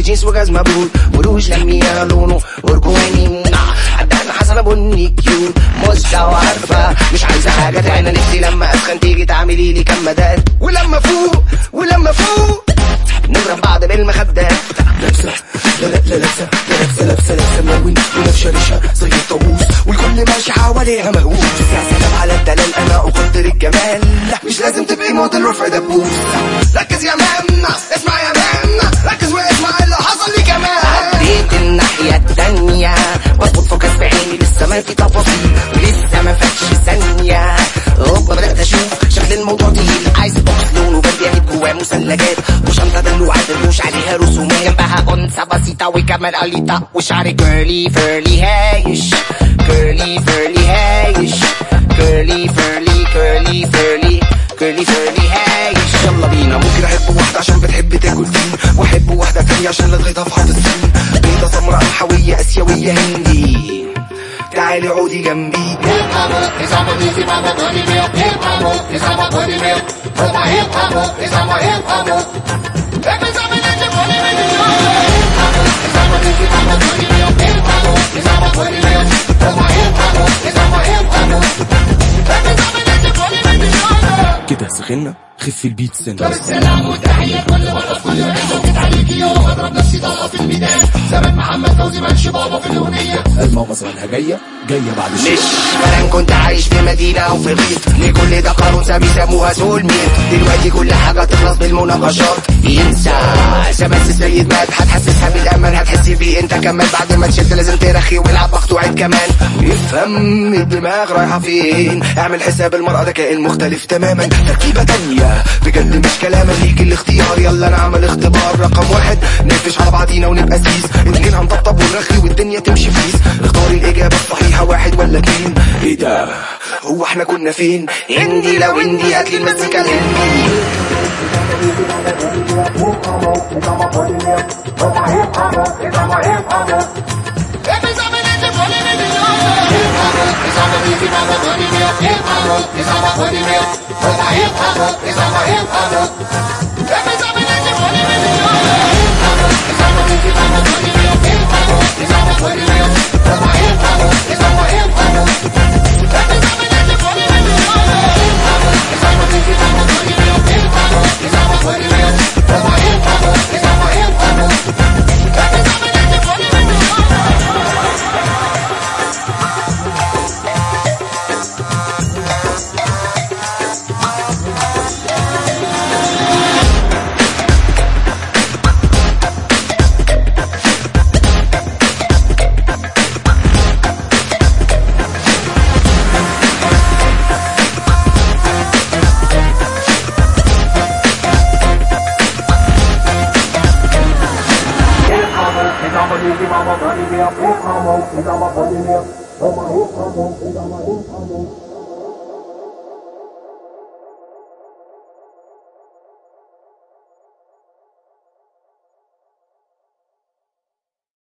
جينز وجزمة بول وروج لمية لونه برجواني عدان حسنة بني كيوت مش عارفة مش عايزة حاجة تاني نفسي لما اسخن تيجي تعملي لي كم مداد ولما فوق ولما فوق نضرب بعض بالمخدات لابسة لا لا لا لابسة لا لابسة لابسة لابسة ملون ولابسة ريشة زي الطاووس والكل ماشي حواليها مهووس يا سلام على الدلال انا اقدر الجمال مش لازم تبقي موديل رفع دبوس ركز يا مان اسمع يا مان ركز واسمع اللي حصل لي كمان عديت الناحية التانية بظبط فوكس في عيني لسه ما في تفاصيل ولسه ما فاتش ثانية هوبا بدأت اشوف شكل الموضوع تقيل عايز بوكس لونه بردي اجيب جواه مثلجات وشنطة دلوعات الروش عليها رسومات جنبها انثى بسيطة وكمان قليطة وشعري كيرلي فيرلي هايش كيرلي فيرلي هايش كيرلي فيرلي كيرلي فيرلي كيرلي فيرلي هايش يلا بينا ممكن احب واحدة عشان بتحب تاكل فين واحب واحدة تانية عشان لغيتها في حوض السين بيضة سمراء حوية اسيوية هندي تعالي عودي جنبي كده سخنا خف البيت سنة المغص منها جاية جاية بعد مش شوية فلان كنت عايش في مدينة أو في غيط لكل ده قانون بيسموها سول ميت دلوقتي كل حاجة تخلص بالمناقشات ينسى زمان السيد مات هتحسسها بالأمان هتحسي بيه أنت كمان بعد ما تشد لازم ترخي والعب مقطوعة كمان افهم الدماغ رايحة فين اعمل حساب المرأة ده كائن مختلف تماما تركيبة تانية بجد مش كلام ليك الاختيار يلا نعمل اختبار رقم واحد نقفش على بعضينا ونبقى سيس اتنين هنطبطب ونرخي والدنيا تمشي فيس اختاري الإجابة الصحيحة واحد ولا اتنين ايه ده هو احنا كنا فين هندي لو هندي هاتلي المزيكا الهندي Mama,